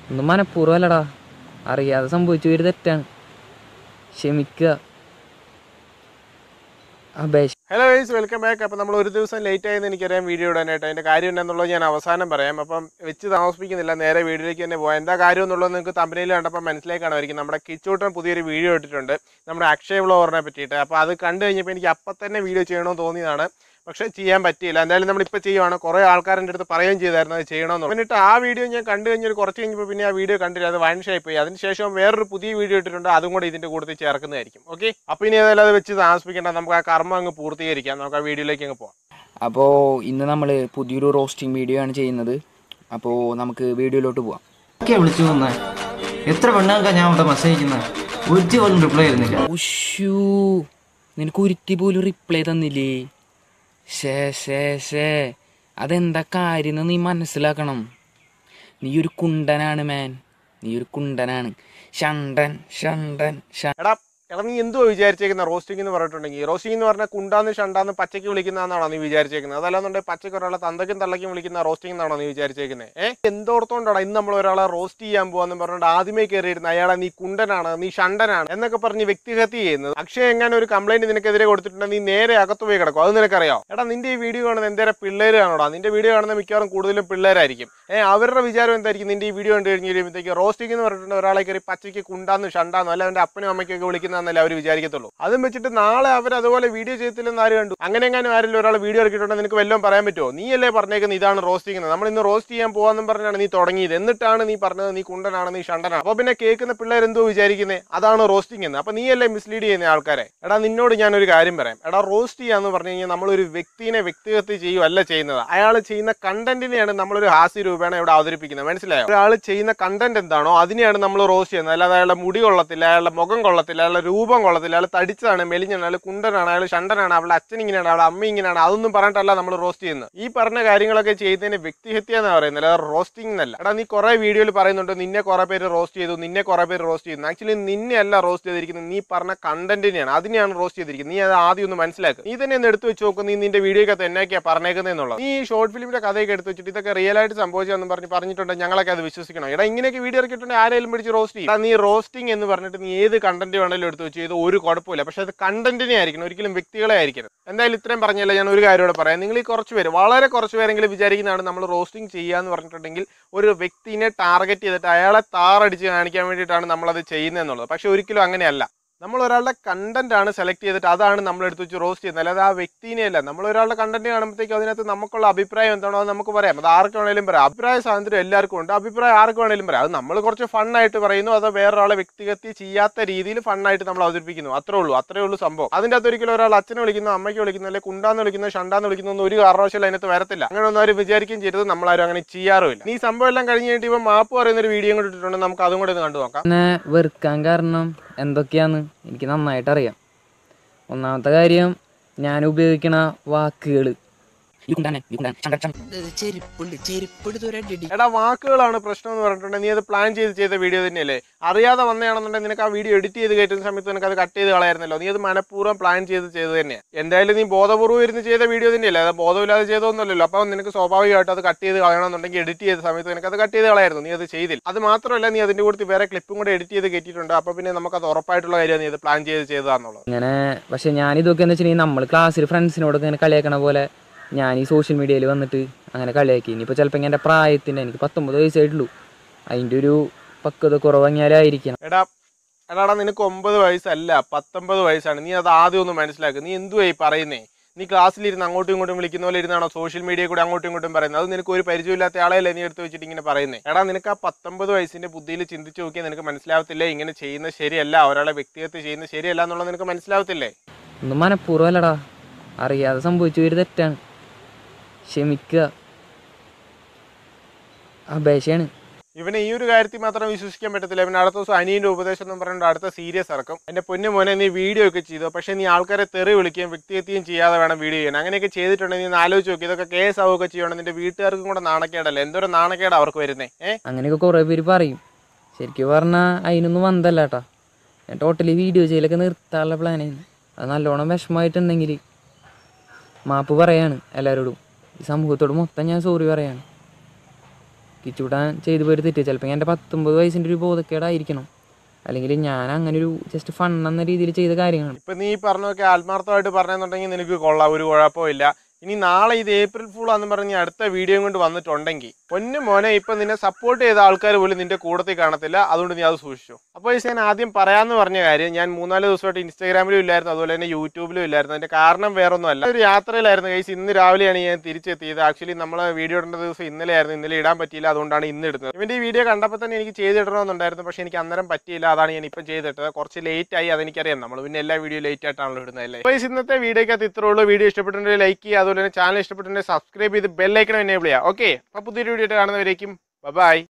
ഒന്നും മനഃപൂർവ്വമല്ലടാ അറിയാതെ സംഭവിച്ചു ഒരു തെറ്റാണ് ക്ഷമിക്കുക അപേക്ഷ ഹലോ ഗൈസ് വെൽക്കം ബാക്ക് അപ്പോൾ നമ്മൾ ഒരു ദിവസം ലേറ്റ് ആയെന്ന് എനിക്കറിയാം വീഡിയോ ഇടാനായിട്ട് അതിൻ്റെ കാര്യം എന്താണെന്നുള്ളത് ഞാൻ അവസാനം പറയാം അപ്പം വെച്ച് താമസിപ്പിക്കുന്നില്ല നേരെ വീഡിയോയിലേക്ക് തന്നെ പോകാം എന്താ കാര്യം എന്നുള്ളത് നിങ്ങൾക്ക് തമ്പനിയിൽ കണ്ടപ്പോൾ മനസ്സിലായി കാണുമായിരിക്കും നമ്മുടെ കിച്ചൂട്ടൻ പുതിയൊരു വീഡിയോ ഇട്ടിട്ടുണ്ട് നമ്മുടെ അക്ഷയ വ്ലോവറിനെ പറ്റിയിട്ട് അപ്പോൾ അത് കണ്ടു കഴിഞ്ഞപ്പോൾ എനിക്ക് അപ്പം തന്നെ വീഡിയോ ചെയ്യണമെന്ന് തോന്നിയതാണ് പക്ഷേ ചെയ്യാൻ പറ്റിയില്ല എന്തായാലും നമ്മളിപ്പോൾ ചെയ്യുവാണ് കുറേ ആൾക്കാരുടെ അടുത്ത് പറയുകയും ചെയ്തായിരുന്നു അത് ചെയ്യണമെന്ന് എന്നിട്ട് ആ വീഡിയോ ഞാൻ കണ്ടു കഴിഞ്ഞൊരു കുറച്ച് കഴിഞ്ഞപ്പോൾ പിന്നെ ആ വീഡിയോ കണ്ടില്ല അത് വൺഷായി പോയി അതിനുശേഷം വേറൊരു പുതിയ വീഡിയോ ഇട്ടിട്ടുണ്ട് അതും കൂടെ ഇതിൻ്റെ കൂട്ടത്തിൽ ചേർക്കുന്നതായിരിക്കും ഓക്കെ അപ്പോൾ ഇനി ഏതായാലും അത് വെച്ച് താമസിക്കേണ്ട നമുക്ക് ആ കർമ്മം അങ്ങ് പൂർത്തീകരിക്കാം നമുക്ക് ആ വീഡിയോയിലേക്ക് അങ്ങ് പോകാം അപ്പോൾ ഇന്ന് നമ്മൾ പുതിയൊരു റോസ്റ്റിംഗ് വീഡിയോ ആണ് ചെയ്യുന്നത് അപ്പോൾ നമുക്ക് വീഡിയോയിലോട്ട് പോവാം ഒക്കെ വിളിച്ചു വന്നേ എത്ര പെണ്ണാക്കാ ഞാൻ അവിടെ മെസ്സേജ് അയക്കുന്നത് ഒരു പോലും റിപ്ലൈ ചെയ്യുന്നില്ല ഉഷൂ നിനക്ക് ഒരുത്തി പോലും റിപ്ലൈ തന്നില്ലേ ഷേ ഷേ ഷേ അതെന്താ കാര്യം നീ മനസ്സിലാക്കണം നീ ഒരു കുണ്ടനാണ് മാൻ നീ ഒരു കുണ്ടനാണ് ഷണ്ടൻ ഷണ്ടൻ ഷ എടാ എടാ നീ എന്തുവാ വിചാരിച്ചേക്കുന്ന റോസ്റ്റിംഗ് എന്ന് പറഞ്ഞിട്ടുണ്ടെങ്കിൽ റോസ്റ്റിംഗ് എന്ന് പറഞ്ഞാൽ കുണ്ടാന്ന് ഷണ്ടാന്ന് പച്ചയ്ക്ക് വിളിക്കുന്നതാണോ നീ വിചാരിച്ചേക്കുന്നത് അതല്ലാന്നുണ്ടെങ്കിൽ പച്ചയ്ക്ക് ഒരാളെ തന്തയ്ക്കും തള്ളയ്ക്കും വിളിക്കുന്ന റോസ്റ്റിംഗ് എന്നാണോ നീ വിചാരിച്ചേക്കുന്നത് ഏഹ് എന്തോർത്തോണ്ടാണ് ഇന്ന് നമ്മൾ ഒരാളെ റോസ്റ്റ് ചെയ്യാൻ പോവാന്ന് പറഞ്ഞുകൊണ്ട് ആദ്യമേ കയറിയിരുന്ന അയാളെ നീ കുണ്ടനാണ് നീ ഷണ്ടനാണ് എന്നൊക്കെ പറഞ്ഞ് വ്യക്തിഹത്യ ചെയ്യുന്നത് അക്ഷയ എങ്ങനെ ഒരു കംപ്ലൈന്റ് നിനക്കെതിരെ കൊടുത്തിട്ടുണ്ടെങ്കിൽ നീ നേരെ അകത്ത് പോയി കിടക്കും അത് നിനക്കറിയാം എടാ നിന്റെ ഈ വീഡിയോ കാണുന്ന എന്തേരം പിള്ളേര് കാണോടാ നിന്റെ വീഡിയോ കാണുന്ന മിക്കവാറും കൂടുതലും പിള്ളേരായിരിക്കും ഏഹ് അവരുടെ വിചാരം എന്തായിരിക്കും നിന്റെ ഈ വീഡിയോ കണ്ടു കഴിഞ്ഞ് കഴിയുമ്പോഴത്തേക്ക് റോസ്റ്റിംഗ് എന്ന് പറഞ്ഞിട്ടുണ്ട് ഒരാളെ കയറി പച്ചയ്ക്ക് കുണ്ടാന്ന് ഷണ്ടാന്നോ അല്ല അവന്റെ അപ്പനും അമ്മയ്ക്കൊക്കെ വിളിക്കുന്നതെന്നല്ലേ അവർ വിചാരിക്കത്തുള്ളൂ അതും വെച്ചിട്ട് നാളെ അവർ അതുപോലെ വീഡിയോ ചെയ്തില്ലെന്ന് ആര് കണ്ടു അങ്ങനെ എങ്ങാനും ആരെങ്കിലും ഒരാൾ വീഡിയോ ഇറക്കിയിട്ടുണ്ടെങ്കിൽ നിനക്ക് വല്ലതും പറയാൻ പറ്റുമോ നീ അല്ലേ പറഞ്ഞേക്കുന്നത് ഇതാണ് റോസ്റ്റ് ചെയ്യുന്നത് നമ്മൾ ഇന്ന് റോസ്റ്റ് ചെയ്യാൻ പോകാന്നും പറഞ്ഞാണ് നീ തുടങ്ങിയത് എന്നിട്ടാണ് നീ പറഞ്ഞത് നീ കുണ്ടനാണ് നീ ഷണ്ടനാണ് അപ്പൊ പിന്നെ കേൾക്കുന്ന പിള്ളേർ എന്തോ വിചാരിക്കുന്നത് അതാണ് റോസ്റ്റിംഗ് എന്ന് അപ്പൊ നീ അല്ലേ മിസ്ലീഡ് ചെയ്യുന്ന ആൾക്കാരെ എടാ നിന്നോട് ഞാൻ ഒരു കാര്യം പറയാം എടാ റോസ്റ്റ് ചെയ്യാന്ന് പറഞ്ഞു കഴിഞ്ഞാൽ നമ്മളൊരു വ്യക്തിനെ വ്യക്തിഹത്യ ചെയ്യുകയല്ല ചെയ്യുന്നത് അയാൾ ചെയ്യുന്ന കണ്ടന്റിനെയാണ് നമ്മളൊരു ഹാസ്യ രൂപേണ ഇവിടെ അവതരിപ്പിക്കുന്നത് മനസ്സിലായോ ഒരാൾ ചെയ്യുന്ന കണ്ടന്റ് എന്താണോ അതിനെയാണ് നമ്മൾ റോസ്റ്റ് ചെയ്യുന്നത് അല്ലാതെ അയാളുടെ മുടി കൊള്ളത്തില്ല അയാളുടെ മുഖം കൊള്ളത്തില്ല അയാളുടെ രൂപം കൊള്ളത്തില്ല അയാൾ തടിച്ചതാണ് മെലിഞ്ഞാണ് അയാൾ കുണ്ടനാണ് അയാൾ ഷണ്ടനാണ് അവളുടെ അച്ഛൻ ഇങ്ങനെയാണ് അവളുടെ അമ്മ ഇങ്ങനെയാണ് അതൊന്നും പറഞ്ഞിട്ടല്ല നമ്മൾ റോസ്റ്റ് ചെയ്യുന്നത് ഈ പറഞ്ഞ കാര്യങ്ങളൊക്കെ ചെയ്യുന്നതിന് വ്യക്തിഹത്യ എന്ന് പറയുന്നത് അല്ലാതെ റോസ്റ്റിംഗ് എന്നല്ല എടാ നീ കുറെ വീഡിയോയിൽ പറയുന്നുണ്ട് നിന്നെ കുറെ പേര് റോസ്റ്റ് ചെയ്തു നിന്നെ കുറെ പേര് റോസ്റ്റ് ചെയ്യുന്നു ആക്ച്വലി നിന്നെ അല്ല റോസ്റ്റ് ചെയ്തിരിക്കുന്നത് നീ പറഞ്ഞ കണ്ടന്റിനെയാണ് അതിനെയാണ് റോസ്റ്റ് ചെയ്തിരിക്കുന്നത് നീ അത് ആദ്യം ഒന്ന് മനസ്സിലാക്കുക നീ തന്നെ ഒന്ന് എടുത്തു വെച്ച് നോക്കും നീ നിന്റെ വീഡിയോക്കകത്ത് എന്നൊക്കെയാ പറഞ്ഞേക്കുന്നത് എന്നുള്ളത് നീ ഈ ഷോർട്ട് ഫിലിമിന്റെ കഥയൊക്കെ എടുത്ത് വെച്ചിട്ട് ഇതൊക്കെ റിയൽ ആയിട്ട് സംഭവിച്ചതെന്ന് പറഞ്ഞ് പറഞ്ഞിട്ടുണ്ട് ഞങ്ങളൊക്കെ അത് വിശ്വസിക്കണം എടാ ഇങ്ങനെയൊക്കെ വീഡിയോ ഇറക്കിയിട്ടുണ്ടെങ്കിൽ ആരെങ്കിലും പിടിച്ച് റോസ്റ്റ് ചെയ്യും എടാ, നീ റോസ്റ്റിംഗ് എന്ന് പറഞ്ഞിട്ട് നീ ഏത് കണ്ടന്റ് വേണമെങ്കിലും എടുത്ത് വെച്ച് ചെയ്ത് ഒരു കുഴപ്പമില്ല പക്ഷെ അത് കണ്ടന്റിനെ ആയിരിക്കണം ഒരിക്കലും വ്യക്തികളെ ആയിരിക്കണം എന്തായാലും ഇത്രയും പറഞ്ഞല്ല ഞാൻ ഒരു കാര്യം കൂടെ പറയാം നിങ്ങൾ ഈ കുറച്ച് പേര് വളരെ കുറച്ച് പേരെങ്കിലും വിചാരിക്കുന്നതാണ് നമ്മൾ റോസ്റ്റിംഗ് ചെയ്യുക എന്ന് പറഞ്ഞിട്ടുണ്ടെങ്കിൽ ഒരു വ്യക്തിനെ ടാർഗറ്റ് ചെയ്തിട്ട് അയാളെ താറടിച്ച് കാണിക്കാൻ വേണ്ടിയിട്ടാണ് നമ്മളത് ചെയ്യുന്നത് എന്നുള്ളത് പക്ഷെ ഒരിക്കലും അങ്ങനെയല്ല നമ്മൾ ഒരാളുടെ കണ്ടന്റ് ആണ് സെലക്ട് ചെയ്തിട്ട് അതാണ് നമ്മൾ എടുത്ത് വെച്ച് റോസ്റ്റ് ചെയ്യുന്നത് അല്ലാതെ ആ വ്യക്തിനെ അല്ല നമ്മൾ ഒരാളുടെ കണ്ടന്റ് കാണുമ്പോഴത്തേക്കും അതിനകത്ത് നമുക്കുള്ള അഭിപ്രായം എന്താണോ അത് നമുക്ക് പറയാം അത് ആർക്ക് വേണേലും പറയാം അഭിപ്രായ സ്വാതന്ത്ര്യം എല്ലാവർക്കും ഉണ്ട് അഭിപ്രായം ആർക്ക് വേണേലും പറയാം അത് നമ്മൾ കുറച്ച് ഫണ്ണായിട്ട് പറയുന്നു അത് വേറൊരാളെ വ്യക്തിഗത ചെയ്യാത്ത രീതിയിൽ ഫണ്ണായിട്ട് നമ്മൾ അവതരിപ്പിക്കുന്നു അത്രേ ഉള്ളൂ അത്രേ ഉള്ളൂ സംഭവം അതിൻ്റെ അകത്ത് ഒരിക്കലും ഒരാൾ അച്ഛനെ വിളിക്കുന്നു അമ്മയ്ക്ക് വിളിക്കുന്നു അല്ലെങ്കിൽ കുണ്ടാന്ന് വിളിക്കുന്നു ഷണ്ടാന്ന് വിളിക്കുന്നു ഒന്നും ഒരു കാരണവശാലും അതിനകത്ത് വരത്തില്ല അങ്ങനെ ഒന്നും ആരും വിചാരിക്കുകയും ചെയ്തത് നമ്മളാരും അങ്ങനെ ചെയ്യാറുമില്ല ഈ സംഭവം എല്ലാം കഴിഞ്ഞ് കഴിഞ്ഞിട്ട് ഇപ്പം മാപ്പ് പറയുന്ന ഒരു വീഡിയോ കൂടി ഇട്ടിട്ടുണ്ട് നമുക്ക് അതും കൂടെ ഒന്ന് കണ്ടു നോക്കാം എന്നെ വെറുക്കാൻ കാരണം എന്തൊക്കെയാന്ന് എനിക്ക് നന്നായിട്ട് അറിയാം ഒന്നാമത്തെ കാര്യം ഞാൻ ഉപയോഗിക്കണ വാക്കുകൾ ഈ കുണ്ടാനെ ഈ കുണ്ടാൻ ഷണ്ടൻ ഷണ്ടൻ ചെരുപ്പുണ്ട് ചെരുപ്പെടുത്ത് ഒരടി എടാ വാക്കുകളാണ് പ്രശ്നം എന്ന് പറഞ്ഞിട്ടുണ്ടെങ്കിൽ നീ അത് പ്ലാൻ ചെയ്ത് ചെയ്ത വീഡിയോ തന്നെയല്ലേ അറിയാതെ വന്നതാണെന്നുണ്ടെങ്കിൽ നിനക്ക് ആ വീഡിയോ എഡിറ്റ് ചെയ്ത് കയറ്റുന്ന സമയത്ത് നിനക്ക് അത് കട്ട് ചെയ്ത് കളയായിരുന്നല്ലോ നീ അത് മനഃപൂർവ്വം പ്ലാൻ ചെയ്ത് ചെയ്ത് തന്നെയാണ് എന്തായാലും നീ ബോധപൂർവ്വം ഇരുന്ന് ചെയ്ത വീഡിയോ തന്നെയല്ലേ അത് ബോധമില്ലാതെ ചെയ്തൊന്നുമല്ലല്ലോ അപ്പോൾ നിനക്ക് സ്വാഭാവികമായിട്ട് അത് കട്ട് ചെയ്ത് കളയണമെന്നുണ്ടെങ്കിൽ എഡിറ്റ് ചെയ്ത സമയത്ത് നിനക്ക് അത് കട്ട് ചെയ്ത് കളയായിരുന്നു നീ അത് ചെയ്തില്ല അത് മാത്രമല്ല നീ അതിന്റെ കൂടെ വേറെ ക്ലിപ്പും കൂടെ എഡിറ്റ് ചെയ്ത് കയറ്റിയിട്ടുണ്ട് അപ്പോൾ പിന്നെ നമുക്ക് അത് ഉറപ്പായിട്ടുള്ള കാര്യമാണ് നീ അത് പ്ലാൻ ചെയ്ത് ചെയ്തതാന്നുള്ളത് ഇങ്ങനെ പക്ഷെ ഞാൻ ഇതൊക്കെ എന്ന് വെച്ചിട്ടുണ്ടെങ്കിൽ നമ്മൾ ക്ലാസ്സിൽ ഫ്രണ്ട്സിനോടൊക്കെ ഇങ്ങനെ കളിയാക്കണ പോലെ ഞാൻ ഈ സോഷ്യൽ മീഡിയയിൽ വന്നിട്ട് അങ്ങനെ കളിയാക്കി ഇനിയിപ്പോൾ ചിലപ്പോൾ എൻ്റെ പ്രായത്തിൻ്റെ എനിക്ക് പത്തൊമ്പത് വയസ്സായിട്ടുള്ളൂ അതിൻ്റെ ഒരു പക്വത കുറവങ്ങിയാലായിരിക്കണം എടാ എടാടാ നിനക്ക് ഒമ്പത് വയസ്സല്ല പത്തൊമ്പത് വയസ്സാണ് നീ അത് ആദ്യം ഒന്ന് മനസ്സിലാക്കുക നീ എന്തുവായി പറയുന്നേ നീ ക്ലാസ്സിലിരുന്ന് അങ്ങോട്ടും ഇങ്ങോട്ടും വിളിക്കുന്ന പോലെ ഇരുന്നാണോ സോഷ്യൽ മീഡിയ കൂടെ അങ്ങോട്ടും ഇങ്ങോട്ടും പറയുന്നത് അത് നിനക്ക് ഒരു പരിചയമില്ലാത്ത ആളെയല്ലേ നീ എടുത്ത് വെച്ചിട്ട് ഇങ്ങനെ പറയുന്നത് എടാ നിനക്ക് ആ പത്തൊമ്പത് വയസ്സിന്റെ ബുദ്ധിയിൽ ചിന്തിച്ച് നോക്കിയാൽ നിനക്ക് മനസ്സിലാവത്തില്ലേ ഇങ്ങനെ ചെയ്യുന്നത് ശരിയല്ല ഒരാളെ വ്യക്തിഗത ചെയ്യുന്നത് ശരിയല്ല എന്നുള്ളത് നിനക്ക് മനസ്സിലാവത്തില്ലേ ഒന്നും മനഃപൂർവ്വമല്ലടാ അറിയാതെ സംഭവിച്ചു ഒരു തെറ്റാണ് ക്ഷമിക്കുക അപേക്ഷയാണ് ഇവനെ ഈ ഒരു കാര്യത്തിൽ മാത്രം വിശ്വസിക്കാൻ പറ്റത്തില്ല ഇവൻ അടുത്ത ദിവസം അനിയന്റെ ഉപദേശം എന്ന് പറഞ്ഞിട്ട് അടുത്ത സീരിയസ് ഇറക്കും എന്റെ പൊന്നു മോനെ നീ വീഡിയോ ഒക്കെ ചെയ്തു പക്ഷെ നീ ആൾക്കാരെ തെറി വിളിക്കുകയും വ്യക്തിഹത്യയും ചെയ്യാതെ വേണം വീഡിയോ ചെയ്യാൻ അങ്ങനെയൊക്കെ ചെയ്തിട്ടുണ്ടെങ്കിൽ നീ ഒന്ന് ആലോചിച്ച് നോക്കി ഇതൊക്കെ കേസ് ആവുകയൊക്കെ ചെയ്യണം നിന്റെ വീട്ടുകാർക്കും കൂടെ നാണക്കേടല്ലേ എന്തോരം നാണക്കേട് അവർക്ക് വരുന്നേ ഏഹ് അങ്ങനെയൊക്കെ കുറേ പേര് പറയും ശരിക്കും പറഞ്ഞാൽ അതിനൊന്നും വന്നല്ല കേട്ടാ ഞാൻ ടോട്ടലി വീഡിയോ ചെയ്യലൊക്കെ നിർത്താനുള്ള പ്ലാനായിരുന്നു അത് നല്ലോണം വിഷമമായിട്ടുണ്ടെങ്കിൽ മാപ്പ് പറയാണ് എല്ലാവരോടും ഈ സമൂഹത്തോട് മൊത്തം ഞാൻ സോറി പറയാണ് കിച്ചൂട്ടാൻ ചെയ്തു പോയൊരു തെറ്റ് ചിലപ്പോൾ എൻ്റെ പത്തൊമ്പത് വയസ്സിൻ്റെ ഒരു ബോധക്കേടായിരിക്കണം അല്ലെങ്കിൽ ഞാൻ അങ്ങനെ ഒരു ജസ്റ്റ് ഫൺ എന്ന രീതിയിൽ ചെയ്ത കാര്യങ്ങളാണ് ഇപ്പൊ നീ പറഞ്ഞൊക്കെ ആത്മാർത്ഥമായിട്ട് പറഞ്ഞെന്നുണ്ടെങ്കിൽ നിനക്ക് കൊള്ളാം ഒരു കുഴപ്പമില്ല ഇനി നാളെ ഇത് ഏപ്രിൽ ഫൂൾ എന്ന് പറഞ്ഞ് അടുത്ത വീഡിയോയും കൊണ്ട് വന്നിട്ടുണ്ടെങ്കിൽ പൊന്നു മോനെ ഇപ്പൊ നിന്നെ സപ്പോർട്ട് ചെയ്ത ആൾക്കാർ പോലും നിന്റെ കൂടത്തിൽ കാണത്തില്ല അതുകൊണ്ട് നീ അത് സൂക്ഷിച്ചു അപ്പോൾ ഞാൻ ആദ്യം പറയാന്ന് പറഞ്ഞ കാര്യം ഞാൻ മൂന്നാല് ദിവസമായിട്ട് ഇൻസ്റ്റാഗ്രാമിലും ഇല്ലായിരുന്നു അതുപോലെ തന്നെ യൂട്യൂബിലും ഇല്ലായിരുന്നു അതിന്റെ കാരണം വേറൊന്നും അല്ല ഒരു യാത്രയിലായിരുന്നു കൈസ് ഇന്ന് രാവിലെയാണ് ഞാൻ തിരിച്ചെത്തിയത് ആക്ച്വലി നമ്മൾ വീഡിയോ ഇടേണ്ട ദിവസം ഇന്നലെ ആയിരുന്നു ഇന്നലെ ഇടാൻ പറ്റിയില്ല അതുകൊണ്ടാണ് ഇന്ന് ഇടുന്നത് ഇവന്റെ ഈ വീഡിയോ കണ്ടപ്പോൾ തന്നെ എനിക്ക് ചെയ്തിടണമെന്നുണ്ടായിരുന്നു പക്ഷേ എനിക്ക് അന്നേരം പറ്റിയില്ല അതാണ് ഞാൻ ഇപ്പം ചെയ്തിട്ടത് കുറച്ച് ലേറ്റ് ആയി അതെനിക്കറിയാം നമ്മൾ പിന്നെ എല്ലാ വീഡിയോ ലേറ്റ് ആയിട്ടാണല്ലോ ഇടുന്നത് അല്ലേ അപ്പോൾ ഇന്നത്തെ വീഡിയോക്കകത്ത് ഇത്രേ ഉള്ളൂ വീഡിയോ ഇഷ്ടപ്പെട്ടിട്ടുണ്ടെങ്കിൽ ലൈക്ക് ചെയ്യുക അതുപോലെ തന്നെ ചാനൽ ഇഷ്ടപ്പെട്ടിട്ടുണ്ടെങ്കിൽ സബ്സ്ക്രൈബ് ചെയ്ത് ബെല്ലൈക്കണം എനേബിൾ ചെയ്യുക ഓക്കെ അപ്പോൾ പുതിയൊരു വീഡിയോ ആയിട്ട് കാണുന്നവരേക്കും ബൈ